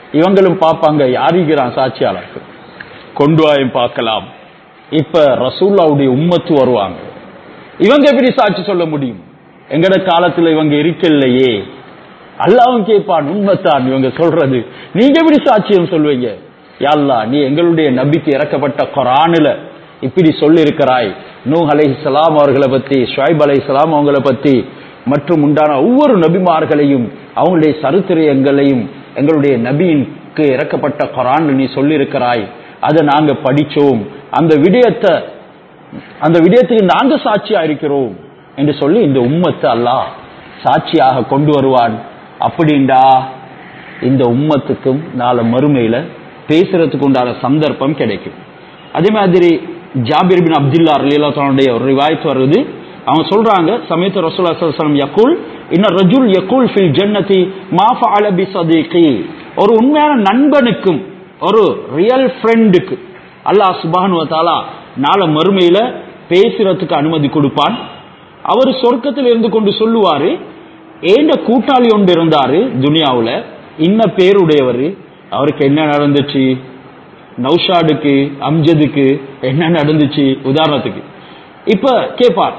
இவங்களும் பார்ப்பாங்க யாரிக்கிறான் சாட்சியாளருக்கு கொண்டு வாயும் பார்க்கலாம் இப்ப ரசூல்லாவுடைய உம்மத்து வருவாங்க இவங்க எப்படி சாட்சி சொல்ல முடியும் எங்கட காலத்துல இவங்க இருக்கலையே அல்லாவும் கேட்பான் உண்மைத்தான் இவங்க சொல்றது நீங்க எப்படி சாட்சியம் சொல்வீங்க யாழ்லா நீ எங்களுடைய நபிக்கு இறக்கப்பட்ட குரானில இப்படி சொல்லி இருக்கிறாய் நூ அலை சலாம் அவர்களை பத்தி ஷுவைப் அலை சலாம் அவங்களை பத்தி மற்றும் உண்டான ஒவ்வொரு நபிமார்களையும் அவங்களுடைய சரித்திரங்களையும் எங்களுடைய நபியின்க்கு இறக்கப்பட்ட குரான் நீ சொல்லி இருக்கிறாய் அதை நாங்க படிச்சோம் அந்த விடயத்தை அந்த விடயத்துக்கு நாங்க சாட்சியா இருக்கிறோம் என்று சொல்லி இந்த உம்மத்தை அல்லாஹ் சாட்சியாக கொண்டு வருவான் அப்படின்டா இந்த உம்மத்துக்கும் நாளை மறுமையில பேசுறதுக்கு உண்டான சந்தர்ப்பம் கிடைக்கும் அதே மாதிரி ஜாபிர் பின் அப்துல்லா ரலீலாத்தனுடைய ஒரு ரிவாயத் வருது அவங்க சொல்றாங்க சமயத்து ரசூல்லா ஸல்லல்லாஹு யகுல் இன்ன ரஜுல் யகுல் ஃபில் ஜன்னதி மா ஃபஅல பி சதீகி ஒரு உண்மையான நண்பனுக்கும் ஒரு ரியல் ஃப்ரெண்டுக்கு அல்லாஹ் சுப்ஹானஹு வ தஆலா நாளை மறுமையில பேசுறதுக்கு அனுமதி கொடுப்பான் அவர் சொர்க்கத்தில் இருந்து கொண்டு சொல்லுவாரு ஏண்ட கூட்டாளி ஒன்று இருந்தாரு துனியாவுல இன்ன பேருடையவர் அவருக்கு என்ன நடந்துச்சு நௌஷாடுக்கு அம்ஜதுக்கு என்ன நடந்துச்சு உதாரணத்துக்கு இப்ப கேட்பார்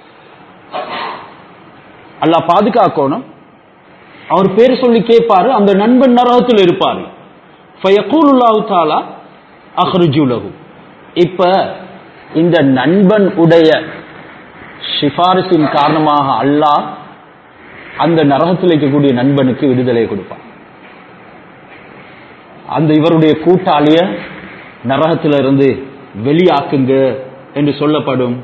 அல்லாஹ் பாதுகாக்கணும் அவர் பேர் சொல்லி கேட்பாரு அந்த நண்பன் நரகத்தில் இருப்பாரு ஃபயக்கூலுல்லாஹு தாலா அஹ்ருஜுலஹு இப்ப இந்த நண்பன் உடைய சிபாரிசின் காரணமாக அல்லாஹ் அந்த நரகத்தில் இருக்கக்கூடிய நண்பனுக்கு விடுதலை கொடுப்பான் அந்த இவருடைய கூட்டாளிய நரகத்திலிருந்து வெளியாக்குங்க என்று சொல்லப்படும்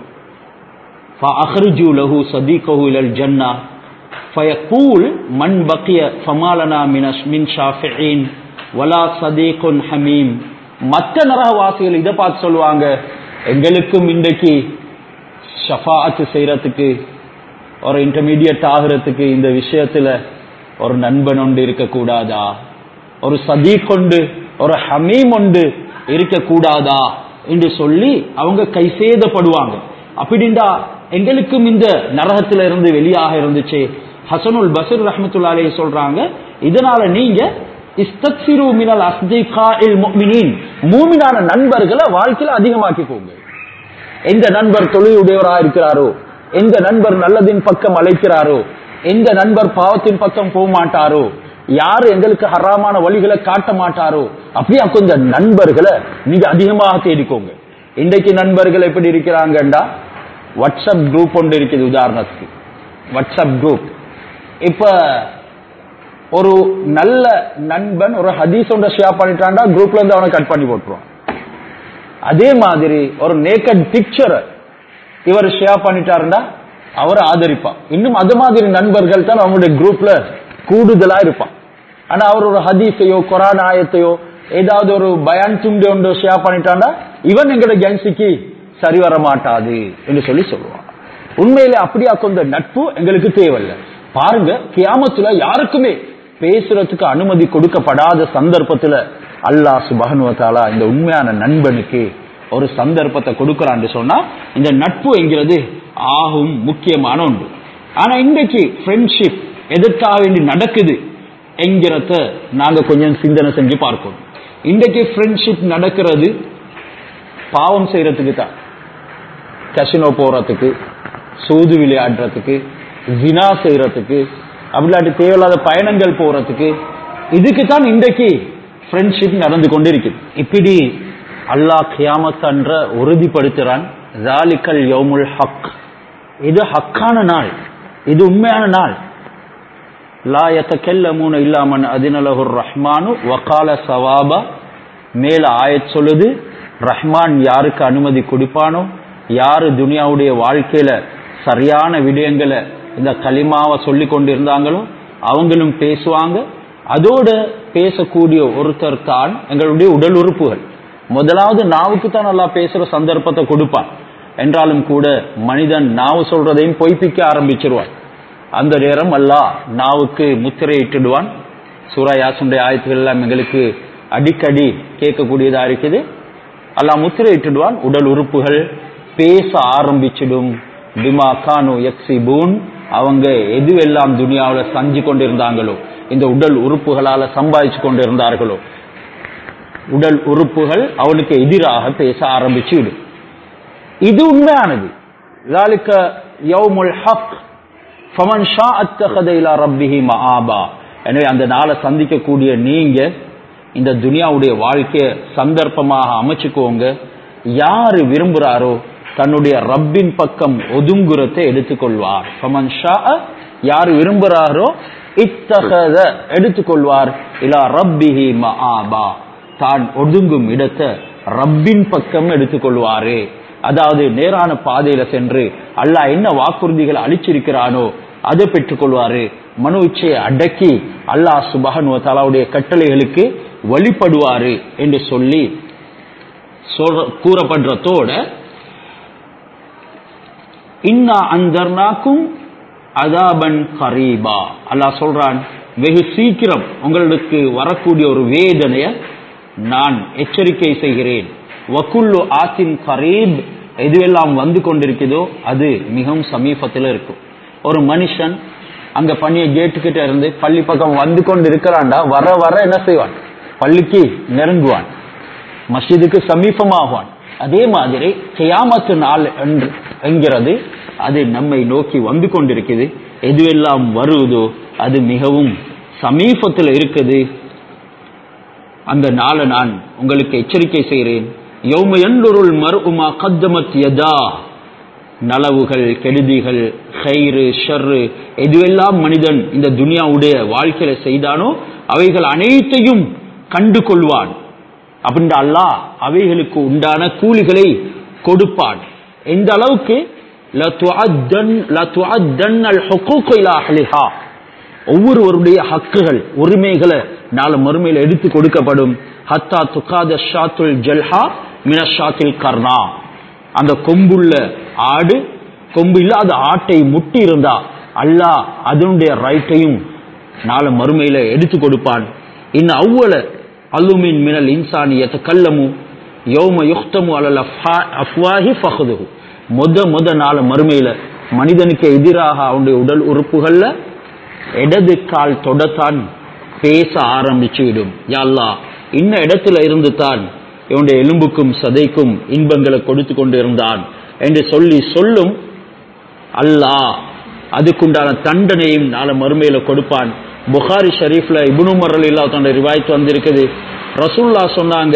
فأخرجوا له صديقه إلى الجنة فيقول من بقي فما لنا من من شافعين ولا صديق حميم மற்ற நரகவாசிகள் இதை பார்த்து சொல்லுவாங்க எங்களுக்கும் இன்றைக்கு ஷஃபாத்து செய்யறதுக்கு ஒரு இன்டர்மீடியட் ஆகிறதுக்கு இந்த விஷயத்துல ஒரு நண்பன் ஒன்று இருக்கக்கூடாதா ஒரு சதீக் கொண்டு ஒரு ஹமீம் ஒன்று இருக்கக்கூடாதா என்று சொல்லி அவங்க கை சேதப்படுவாங்க அப்படின்டா எங்களுக்கும் இந்த நரகத்துல இருந்து வெளியாக இருந்துச்சு ஹசனுல் பசீர் ரஹமத்துல்லா அலைஹி சொல்றாங்க இதனால நீங்க இஸ்தக்சிரு மினல் அஸ்திகா இல் முஃமினீன் மூமினான நண்பர்களை வாழ்க்கையில அதிகமாக்கிக்கோங்க எந்த நண்பர் தொழிலுடையவராக இருக்கிறாரோ எந்த நண்பர் நல்லதின் பக்கம் அழைக்கிறாரோ எந்த நண்பர் பாவத்தின் பக்கம் போக மாட்டாரோ யார் எங்களுக்கு ஹராமான வழிகளை காட்ட மாட்டாரோ அப்படியா கொஞ்சம் நண்பர்களை நீங்க அதிகமாக தேடிக்கோங்க இன்றைக்கு நண்பர்கள் எப்படி இருக்கிறாங்கண்டா வாட்ஸ்அப் குரூப் ஒன்று இருக்குது உதாரணத்துக்கு வாட்ஸ்அப் குரூப் இப்ப ஒரு நல்ல நண்பன் ஒரு ஹதீஸ் ஒன்றை ஷேர் பண்ணிட்டான்டா குரூப்ல இருந்து அவனை கட் பண்ணி போட்டுருவான் அதே மாதிரி ஒரு நேக்கட் பிக்சரை இவர் ஷேர் பண்ணிட்டாருண்டா அவரை ஆதரிப்பான் இன்னும் அது மாதிரி நண்பர்கள் தான் அவங்களுடைய குரூப்ல கூடுதலா இருப்பான் ஆனா அவர் ஒரு ஹதீஸையோ குரான் ஆயத்தையோ ஏதாவது ஒரு பயான் துண்டு ஒன்று ஷேர் பண்ணிட்டாண்டா இவன் எங்களோட கேங்ஸுக்கு சரி வர மாட்டாது என்று சொல்லி சொல்லுவான் உண்மையில அப்படியா கொண்ட நட்பு எங்களுக்கு தேவையில்லை பாருங்க கியாமத்துல யாருக்குமே பேசுறதுக்கு அனுமதி கொடுக்கப்படாத சந்தர்ப்பத்துல அல்லாஹ் சுபகனுவத்தாலா இந்த உண்மையான நண்பனுக்கு ஒரு சந்தர்ப்பத்தை கொடுக்கறான்னு சொன்னா இந்த நட்பு என்கிறது ஆகும் முக்கியமான ஒன்று ஆனா இன்றைக்கு ஃப்ரெண்ட்ஷிப் எதற்காக வேண்டி நடக்குது என்கிறத நாங்க கொஞ்சம் சிந்தனை செஞ்சு பார்க்கணும் இன்றைக்கு ஃப்ரெண்ட்ஷிப் நடக்கிறது பாவம் செய்யறதுக்கு தான் கசினோ போறதுக்கு சூது விளையாடுறதுக்கு ஜினா செய்யறதுக்கு அப்படிலாட்டி தேவையில்லாத பயணங்கள் போறதுக்கு இதுக்கு தான் இன்றைக்கு ஃப்ரெண்ட்ஷிப் நடந்து கொண்டு இருக்குது இப்படி அல்லாஹ் கியாமத் என்ற உறுதிப்படுத்துறான் ஜாலிக்கல் யௌமுல் ஹக் இது ஹக்கான நாள் இது உண்மையான நாள் லா யத்தகல்லமூன இல்லாமன் அதினலஹுர் ரஹ்மானு வகால சவாபா மேல ஆயத் சொல்லுது ரஹ்மான் யாருக்கு அனுமதி கொடுப்பானோ யாரு துனியாவுடைய வாழ்க்கையில சரியான விடயங்களை இந்த களிமாவை சொல்லி கொண்டு இருந்தாங்களோ அவங்களும் பேசுவாங்க அதோட பேசக்கூடிய ஒருத்தர் தான் எங்களுடைய உடல் உறுப்புகள் முதலாவது நாவுக்கு தான் நல்லா பேசுற சந்தர்ப்பத்தை கொடுப்பான் என்றாலும் கூட மனிதன் நாவு சொல்றதையும் பொய்ப்பிக்க ஆரம்பிச்சிருவான் அந்த நேரம் அல்லாஹ் நாவுக்கு முத்திரையிட்டுடுவான் சூரா யாசுடைய ஆயத்துகள் எல்லாம் எங்களுக்கு அடிக்கடி கேட்கக்கூடியதா இருக்குது அல்லாஹ் முத்திரையிட்டுடுவான் உடல் உறுப்புகள் பேச ஆரம்பிச்சிடும் பிமா கானு எக்ஸிபூன் அவங்க எதுவெல்லாம் துனியாவில் சஞ்சு கொண்டிருந்தாங்களோ இந்த உடல் உறுப்புகளால சம்பாதிச்சு கொண்டு இருந்தார்களோ உடல் உறுப்புகள் அவனுக்கு எதிராக பேச ஆரம்பிச்சுவிடும் இது உண்மையானது ذلك يوم الحق فمن شاء اتخذ الى ربه مآبا எனவே அந்த நாளை சந்திக்கக்கூடிய நீங்க இந்த துனியாவுடைய வாழ்க்கைய சந்தர்ப்பமாக அமைச்சுக்கோங்க யாரு விரும்புறாரோ தன்னுடைய ரப்பின் பக்கம் ஒதுங்குறத்தை எடுத்துக்கொள்வார் ஃபமன் ஷா யார் விரும்புறாரோ இத்தகத எடுத்துக்கொள்வார் இலா ரப்பிஹி மஆபா தான் ஒதுங்கும் இடத்தை ரப்பின் பக்கம் எடுத்துக்கொள்வாரு அதாவது நேரான பாதையில சென்று அல்லாஹ் என்ன வாக்குறுதிகளை அளிச்சிருக்கிறானோ அதை பெற்றுக்கொள்வாரு மனு இச்சையை அடக்கி அல்லாஹ் சுபஹன் தலாவுடைய கட்டளைகளுக்கு வழிபடுவாரு என்று சொல்லி சொல்ற கூறப்படுறதோட இன்னா அந்தர்னாக்கும் அதாபன் கரீபா அல்லாஹ் சொல்றான் வெகு சீக்கிரம் உங்களுக்கு வரக்கூடிய ஒரு வேதனைய நான் எச்சரிக்கை செய்கிறேன் வக்குல்லு ஆத்தின் கரீப் எதுவெல்லாம் வந்து கொண்டிருக்குதோ அது மிகவும் சமீபத்தில் இருக்கும் ஒரு மனுஷன் அங்க பணிய கேட்டுக்கிட்ட இருந்து பள்ளி பக்கம் வந்து கொண்டு இருக்கிறான்டா வர வர என்ன செய்வான் பள்ளிக்கு நெருங்குவான் மஸ்ஜிதுக்கு சமீபமாகுவான் அதே மாதிரி கியாமத்து நாள் என்று என்கிறது அது நம்மை நோக்கி வந்து கொண்டிருக்குது எதுவெல்லாம் வருவதோ அது மிகவும் சமீபத்தில் இருக்குது அந்த நாளை நான் உங்களுக்கு எச்சரிக்கை செய்கிறேன் யௌமயன்லுருள் மர்உமா கத்தமத் யதா நலவுகள் கெடுதிகள் கயிறு ஷர்ரு எதுவெல்லாம் மனிதன் இந்த துனியாவுடைய வாழ்க்கையில செய்தானோ அவைகள் அனைத்தையும் கண்டு கொள்வான் அப்படின்ற அல்லாஹ் அவைகளுக்கு உண்டான கூலிகளை கொடுப்பான் எந்த அளவுக்கு ஒவ்வொருவருடைய ஹக்குகள் உரிமைகளை நாளை மறுமையில் எடுத்து கொடுக்கப்படும் ஹத்தா துக்காத ஷாத்துல் ஜல்ஹா மினஷாத்தில் கர்ணா அந்த கொம்புள்ள ஆடு கொம்பு இல்லாத ஆட்டை முட்டி இருந்தா அல்லாஹ் அதனுடைய ரைட்டையும் நாளை மறுமையில எடுத்து கொடுப்பான் இன்ன அவ்வள அல்லுமின் மினல் இன்சானியத்த கல்லமு யோம யுக்தமு அலல் அஃப்வாஹி ஃபஹதுஹு முத முத நாள் மறுமையில மனிதனுக்கு எதிராக அவனுடைய உடல் உறுப்புகள்ல இடது கால் தொடத்தான் பேச ஆரம்பிச்சு விடும் யாழ்லா இன்ன இடத்துல இருந்து தான் இவனுடைய எலும்புக்கும் சதைக்கும் இன்பங்களை கொடுத்து கொண்டு இருந்தான் என்று சொல்லி சொல்லும் அல்லாஹ் அதுக்குண்டான தண்டனையும் நாளை மறுமையில கொடுப்பான் புகாரி ஷரீஃப்ல இபுனுமர் அலி இல்லாத்தோட ரிவாய்த்து வந்திருக்குது ரசூல்லா சொன்னாங்க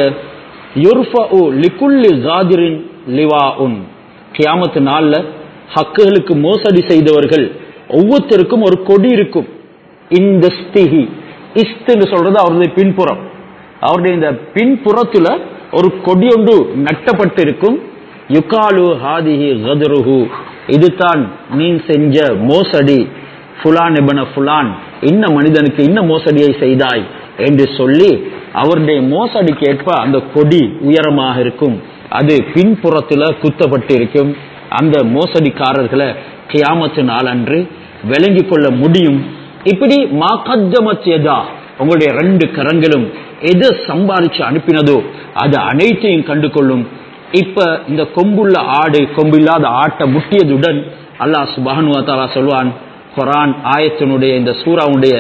யுர்ஃபு லிகுல்லி ஜாதிரின் லிவா உன் கியாமத்து நாள்ல ஹக்குகளுக்கு மோசடி செய்தவர்கள் ஒவ்வொருத்தருக்கும் ஒரு கொடி இருக்கும் இந்த ஸ்திஹி இஸ்துன்னு சொல்றது அவருடைய பின்புறம் அவருடைய இந்த பின்புறத்துல ஒரு கொடி ஒன்று நட்டப்பட்டு இருக்கும் யுகாலு ஹாதிஹி கதருஹு இதுதான் நீ செஞ்ச மோசடி ஃபுலான் எபன ஃபுலான் இன்ன மனிதனுக்கு இன்ன மோசடியை செய்தாய் என்று சொல்லி அவருடைய மோசடிக்கு ஏற்ப அந்த கொடி உயரமாக இருக்கும் அது பின்புறத்துல குத்தப்பட்டு இருக்கும் அந்த மோசடிக்காரர்களை கியாமத்து நாளன்று விளங்கி கொள்ள முடியும் இப்படி மாக்கத்தமத்தியதா உங்களுடைய ரெண்டு கரங்களும் எதை சம்பாதிச்சு அனுப்பினதோ அது அனைத்தையும் கண்டு கொள்ளும் இப்ப இந்த கொம்புள்ள ஆடு கொம்பு இல்லாத ஆட்டை முட்டியதுடன் அல்லாஹ் சுபானுவா தாலா சொல்வான் குரான் ஆயத்தினுடைய இந்த சூறாவுடைய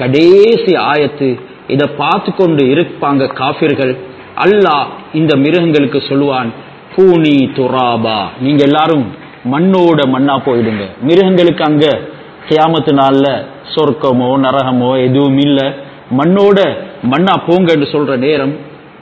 கடைசி ஆயத்து இதை பார்த்து கொண்டு இருப்பாங்க காபிர்கள் அல்லாஹ் இந்த மிருகங்களுக்கு சொல்லுவான் பூனி துராபா நீங்க எல்லாரும் மண்ணோட மண்ணா போயிடுங்க மிருகங்களுக்கு அங்க கியாமத்து நாள்ல சொர்க்கமோ நரகமோ எதுவும் இல்ல மண்ணோட மண்ணா போங்க என்று சொல்ற நேரம்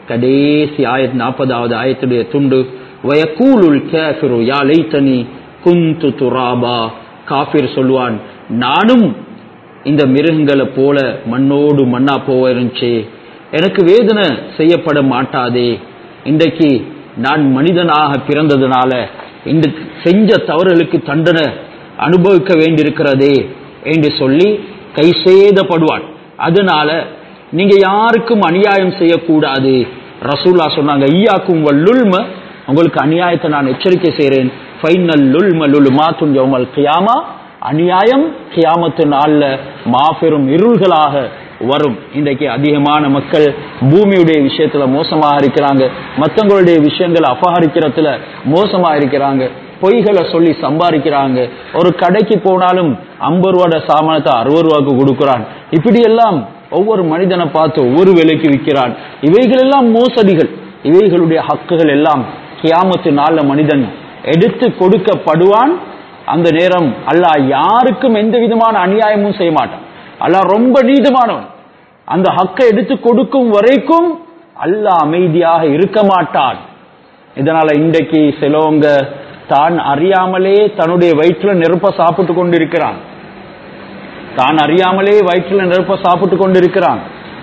கடைசி ஆயத் நாற்பதாவது ஆயத்துடைய துண்டு வயக்கூலுல் கேஃபிரு யா லைத்தனி குந்து துராபா காஃபிர் சொல்லுவான் நானும் இந்த மிருகங்களை போல மண்ணோடு மண்ணா போக இருந்துச்சு எனக்கு வேதனை செய்யப்பட மாட்டாதே இன்றைக்கு நான் மனிதனாக பிறந்ததுனால இந்த செஞ்ச தவறுகளுக்கு தண்டனை அனுபவிக்க வேண்டியிருக்கிறதே என்று சொல்லி கை சேதப்படுவான் அதனால நீங்க யாருக்கும் அநியாயம் செய்யக்கூடாது ரசூல்லா சொன்னாங்க ஐயாக்கும் வல்லுல்ம உங்களுக்கு அநியாயத்தை நான் எச்சரிக்கை செய்கிறேன் ஃபைனல் லுல்ம லுல்மா துஞ்சவமல் கியாமா அநியாயம் கியாமத்து நாள்ல மாபெரும் இருள்களாக வரும் இன்றைக்கு அதிகமான மக்கள் பூமியுடைய விஷயத்துல மோசமாக இருக்கிறாங்க மற்றவங்களுடைய விஷயங்களை அபகரிக்கிறதுல மோசமா இருக்கிறாங்க பொய்களை சொல்லி சம்பாதிக்கிறாங்க ஒரு கடைக்கு போனாலும் ஐம்பது ரூபாட சாமானத்தை அறுபது ரூபாய்க்கு கொடுக்கிறான் இப்படி எல்லாம் ஒவ்வொரு மனிதனை பார்த்து ஒவ்வொரு விலைக்கு விற்கிறான் இவைகள் எல்லாம் மோசடிகள் இவைகளுடைய ஹக்குகள் எல்லாம் கியாமத்து நாள்ல மனிதன் எடுத்து கொடுக்கப்படுவான் அந்த நேரம் அல்லாஹ் யாருக்கும் எந்த விதமான அநியாயமும் செய்ய மாட்டான் அல்லாஹ் ரொம்ப நீதமானவன் அந்த ஹக்கை எடுத்து கொடுக்கும் வரைக்கும் அல்லாஹ் அமைதியாக இருக்க மாட்டான் இதனால இன்றைக்கு சிலவங்க தான் அறியாமலே தன்னுடைய வயிற்றுல நெருப்ப சாப்பிட்டு கொண்டிருக்கிறான் தான் அறியாமலே வயிற்றுல நெருப்ப சாப்பிட்டு கொண்டிருக்கிறான்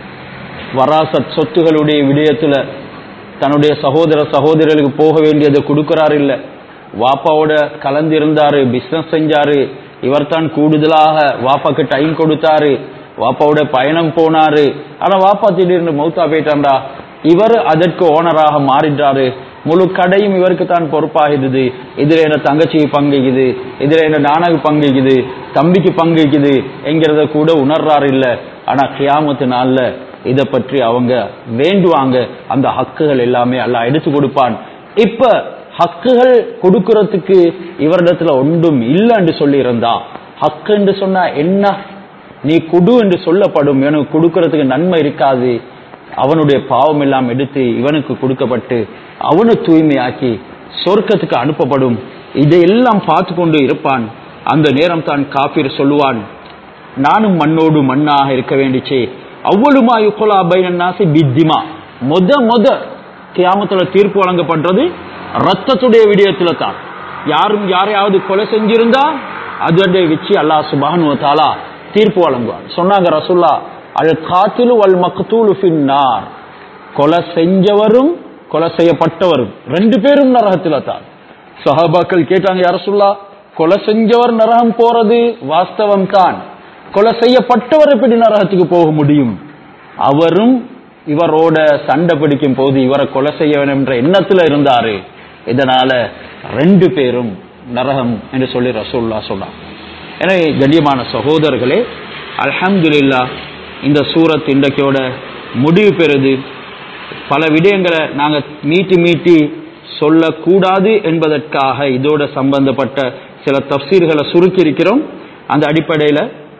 வராசத் சொத்துகளுடைய விடயத்துல தன்னுடைய சகோதர சகோதரர்களுக்கு போக வேண்டியதை கொடுக்கிறார் இல்ல வாப்பாவோட கலந்திருந்தாரு பிசினஸ் செஞ்சாரு இவர் தான் கூடுதலாக வாப்பாக்கு டைம் கொடுத்தாரு வாப்பாவோட பயணம் போனாரு ஆனா வாப்பா திடீர்னு மௌத்தா போயிட்டான்டா இவர் அதற்கு ஓனராக மாறிட்டாரு முழு கடையும் இவருக்கு தான் பொறுப்பாகிடுது இதுல என்ன தங்கச்சிக்கு பங்குக்குது இதுல என்ன நானகு பங்குக்குது தம்பிக்கு பங்குக்குது என்கிறத கூட உணர்றாரு இல்ல ஆனா கியாமத்து நாள்ல இத பற்றி அவங்க வேண்டுவாங்க அந்த ஹக்குகள் எல்லாமே அல்லாஹ் எடுத்து கொடுப்பான் இப்ப ஹக்குகள் கொடுக்கறதுக்கு இவரிடத்துல ஒன்றும் இல்லைன்னு சொல்லி இருந்தா ஹக்கு என்று சொன்னா என்ன நீ குடு என்று சொல்லப்படும் எனக்கு கொடுக்கறதுக்கு நன்மை இருக்காது அவனுடைய பாவம் எல்லாம் எடுத்து இவனுக்கு கொடுக்கப்பட்டு அவனை தூய்மையாக்கி சொர்க்கத்துக்கு அனுப்பப்படும் இதையெல்லாம் பார்த்து கொண்டு இருப்பான் அந்த நேரம் தான் காப்பீர் சொல்லுவான் நானும் மண்ணோடு மண்ணாக இருக்க வேண்டிச்சே அவ்வளவுமா யுக்கலா பைனன்னாசி பித்திமா மொத மொத கியாமத்துல தீர்ப்பு வழங்கப்படுறது ரத்தத்துடைய விடயத்துல தான் யாரும் யாரையாவது கொலை செஞ்சிருந்தா அதை வச்சு அல்லாஹ் சுபானு தாலா தீர்ப்பு வழங்குவான் சொன்னாங்க ரசுல்லா அல் காத்திலு வல் மக்தூலு ஃபின்னார் கொலை செஞ்சவரும் கொலை செய்யப்பட்டவரும் ரெண்டு பேரும் நரகத்துல தான் சஹாபாக்கள் கேட்டாங்க யார சொல்லா கொலை செஞ்சவர் நரகம் போறது வாஸ்தவம் தான் கொலை செய்யப்பட்டவர் எப்படி நரகத்துக்கு போக முடியும் அவரும் இவரோட சண்டை பிடிக்கும் போது இவரை கொலை செய்ய வேண்டும் என்ற எண்ணத்துல இருந்தாரு இதனால ரெண்டு பேரும் நரகம் என்று சொல்லி ரசூல்லா சொன்னார் எனவே கண்ணியமான சகோதரர்களே அல்ஹம்துலில்லா இந்த சூரத் இன்றைக்கோட முடிவு பெறுது பல விடயங்களை நாங்க மீட்டி மீட்டி சொல்லக்கூடாது என்பதற்காக இதோட சம்பந்தப்பட்ட சில தப்சீர்களை சுருக்கி இருக்கிறோம் அந்த அடிப்படையில்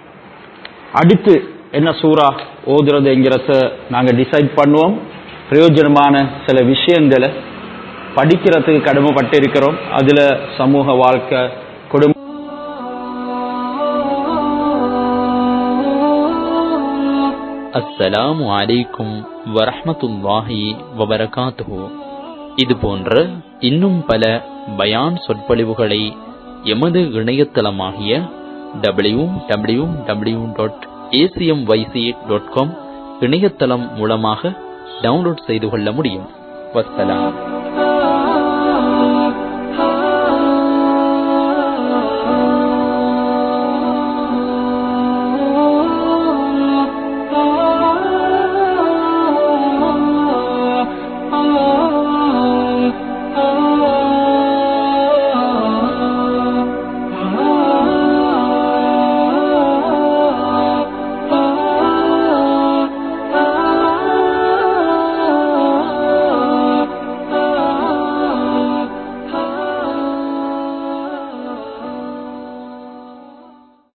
அடுத்து என்ன சூறா ஓதுறது என்கிறத நாங்க டிசைட் பண்ணுவோம் பிரயோஜனமான சில விஷயங்களை படிக்கிறதுக்கு கடமைப்பட்டு இருக்கிறோம் அதுல சமூக வாழ்க்கை குடும்ப அஸ்ஸலாமு அலைக்கும் வரஹ்மத்துல்லாஹி வபரகாத்துஹு இது போன்ற இன்னும் பல பயான் சொற்பொழிவுகளை எமது இணையதளமாகிய W W W dot ACM YC dot com இணையதளம் மூலமாக டவுன்லோட் செய்து கொள்ள முடியும் வஸ்ஸலாம்